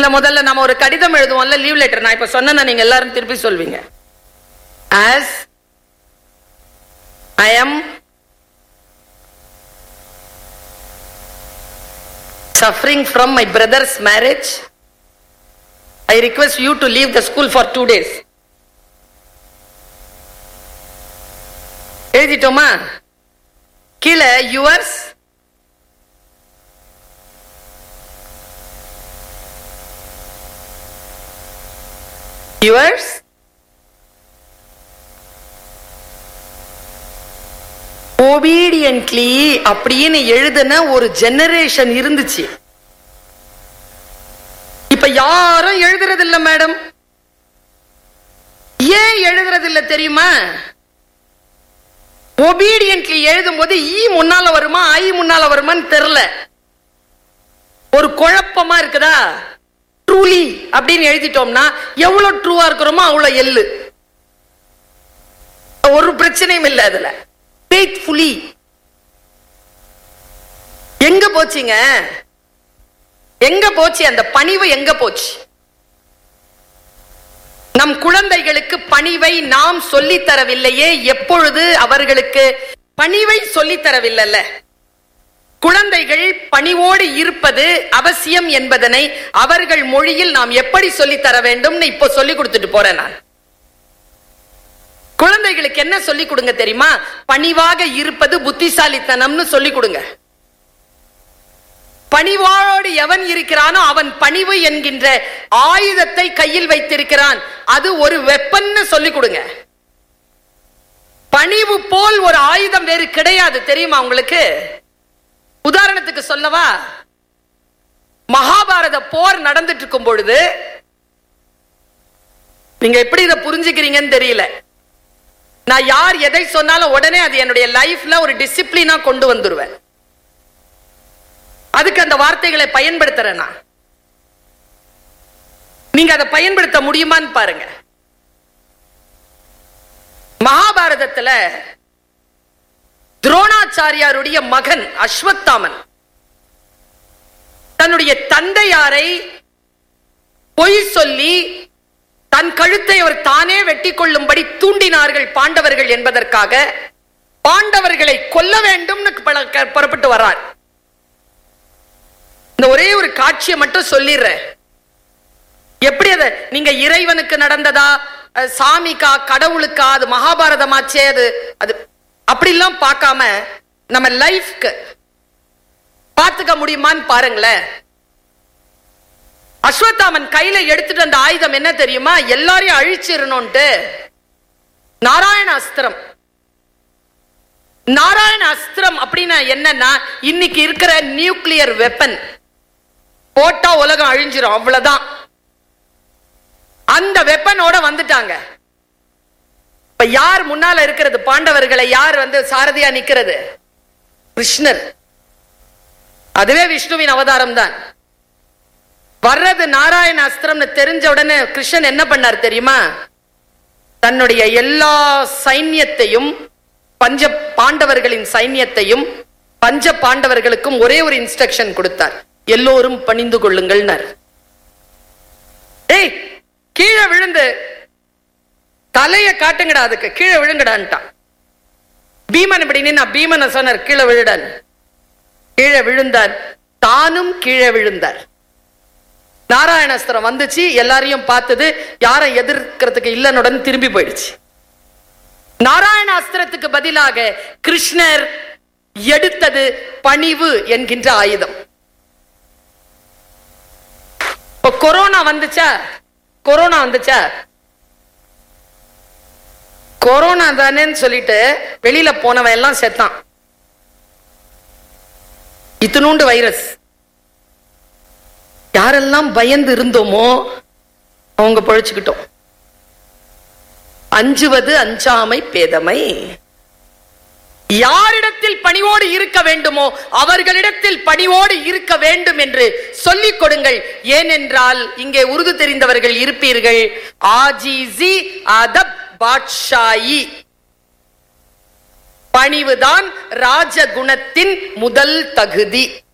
இல்ல முதல்ல நம்ம ஒரு கடிதம் எழுதுவோம்ல லீவ் லெட்டர் நான் இப்ப சொன்னா நீங்க எல்லாரும் திருப்பி சொல்வீங்க as I am suffering from my brother's marriage. I request you to leave the school for two days. எழுதிட்டோமா கீழே யுவர்ஸ் யுவர்ஸ் obediently அப்படின்னு எழுதுன ஒரு ஜெனரேஷன் இருந்துச்சு இப்ப யாரும் எழுதுறது இல்ல மேடம் ஏன் எழுதுறது இல்ல தெரியுமா ஒபீடியன்ட்லி எழுதும் போது ஈ முன்னால வருமா ஐ முன்னால வருமான்னு தெரியல ஒரு குழப்பமா இருக்குதா ட்ரூலி அப்படின்னு எழுதிட்டோம்னா எவ்வளவு ட்ரூவா இருக்கிறோமோ அவ்வளவு எள்ளு ஒரு பிரச்சனையும் இல்லை அதுல ஃபெய்த்ஃபுல்லி எங்க போச்சுங்க எங்க போச்சு அந்த பணிவு எங்க போச்சு நம் குழந்தைகளுக்கு பணிவை நாம் சொல்லித் தரவில்லையே எப்பொழுது அவர்களுக்கு பணிவை சொல்லித் தரவில்லைல்ல குழந்தைகள் பணிவோடு இருப்பது அவசியம் என்பதனை அவர்கள் மொழியில் நாம் எப்படி சொல்லித் தர வேண்டும்னு இப்போ சொல்லி கொடுத்துட்டு போறேன் நான் குழந்தைகளுக்கு என்ன சொல்லி கொடுங்க தெரியுமா பணிவாக இருப்பது புத்திசாலித்தனம்னு சொல்லி கொடுங்க பணிவோடு எவன் இருக்கிறானோ அவன் பணிவு என்கின்ற ஆயுதத்தை கையில் வைத்திருக்கிறான் அது ஒரு வெப்பன்னு சொல்லி கொடுங்க பணிவு போல் ஒரு ஆயுதம் வேறு கிடையாது தெரியுமா உங்களுக்கு உதாரணத்துக்கு சொல்லவா மகாபாரத போர் நடந்துட்டு இருக்கும் பொழுது நீங்க எப்படி இதை புரிஞ்சுக்கிறீங்கன்னு தெரியல நான் யார் எதை சொன்னாலும் உடனே அது என்னுடைய லைஃப்ல ஒரு டிசிப்ளினா கொண்டு வந்துருவேன் அதுக்கு அந்த வார்த்தைகளை பயன்படுத்துறேன் நான் நீங்க அதை பயன்படுத்த முடியுமான்னு பாருங்க மகாபாரதத்துல துரோணாச்சாரியாருடைய மகன் அஸ்வத்தாமன் தன்னுடைய தந்தையாரை பொய் சொல்லி தன் கழுத்தை அவர் தானே வெட்டி கொள்ளும்படி தூண்டினார்கள் பாண்டவர்கள் என்பதற்காக பாண்டவர்களை கொல்ல வேண்டும்னு பல- புறப்பட்டு வர்றார் இந்த ஒரே ஒரு காட்சியை மட்டும் சொல்லிடுறேன் எப்படி அதை நீங்க இறைவனுக்கு நடந்ததா அஹ், சாமிக்கா கடவுளுக்கா அது மகாபாரதமாச்சே அது அது அப்படிலாம் பார்க்காம நம்ம லைஃப்க்கு பார்த்துக்க முடியுமான்னு பாருங்களேன் அஸ்வத்தாமன் கையில எடுத்துட்டு அந்த ஆயுதம் என்ன தெரியுமா எல்லாரையும் அழிச்சிடணும்ட்டு நாராயண அஸ்திரம் நாராயண அஸ்திரம் அப்படின்னா என்னன்னா இன்னைக்கு இருக்கிற நியூக்ளியர் வெப்பன் போட்டா உலகம் அழிஞ்சிரும் அவ்வளவுதான் அந்த வெப்பனோட வந்துட்டாங்க இப்ப யார் முன்னால இருக்கிறது பாண்டவர்களை யார் வந்து சாரதியா நிக்கிறது கிருஷ்ணர் அதுவே விஷ்ணுவின் அவதாரம் தான் வர்றது நாராயண அஸ்திரம்னு தெரிஞ்ச உடனே கிருஷ்ணன் என்ன பண்ணார் தெரியுமா தன்னுடைய எல்லா சைன்யத்தையும் பஞ்ச பாண்டவர்களின் சைன்யத்தையும் பஞ்ச பாண்டவர்களுக்கும் ஒரே ஒரு இன்ஸ்ட்ரக்ஷன் கொடுத்தார் எல்லோரும் பணிந்து கொள்ளுங்கள்னார் ஏய் கீழே விழுந்து தலைய காட்டுங்கடா அதுக்கு கீழே விழுங்கடான்ட்டான் பீமன் இப்படி நின்னா பீமனை சொன்னார் கீழே விழுடான் கீழே விழுந்தார் தானும் கீழே விழுந்தார் நாராயணாஸ்திரம் வந்துச்சு எல்லாரையும் பார்த்தது யாரை எதிர்க்கிறதுக்கு இல்லனுடன் திரும்பி போயிடுச்சு நாராயணாஸ்திரத்துக்கு பதிலாக கிருஷ்ணர் எடுத்தது பணிவு என்கின்ற ஆயுதம் இப்ப கொரோனா வந்துச்சா கொரோனா வந்துச்சா கொரோனா தானேன்னு சொல்லிட்டு வெளியில போனவன் எல்லாம் செத்தான் இத்தினூண்டு வைரஸ் யாரெல்லாம் பயந்து இருந்தோமோ அவங்க பொழைச்சுக்கிட்டோம் அஞ்சுவது அஞ்சாமை பேதமை யாரிடத்தில் பணிவோடு இருக்க வேண்டுமோ அவர்களிடத்தில் பணிவோடு இருக்க வேண்டும் என்று சொல்லிக் கொடுங்கள் ஏனென்றால் இங்கே உருது தெரிந்தவர்கள் இருப்பீர்கள் ஆஜிசி அதப் பாட்ஷாயி பணிவுதான் ராஜகுணத்தின் முதல் தகுதி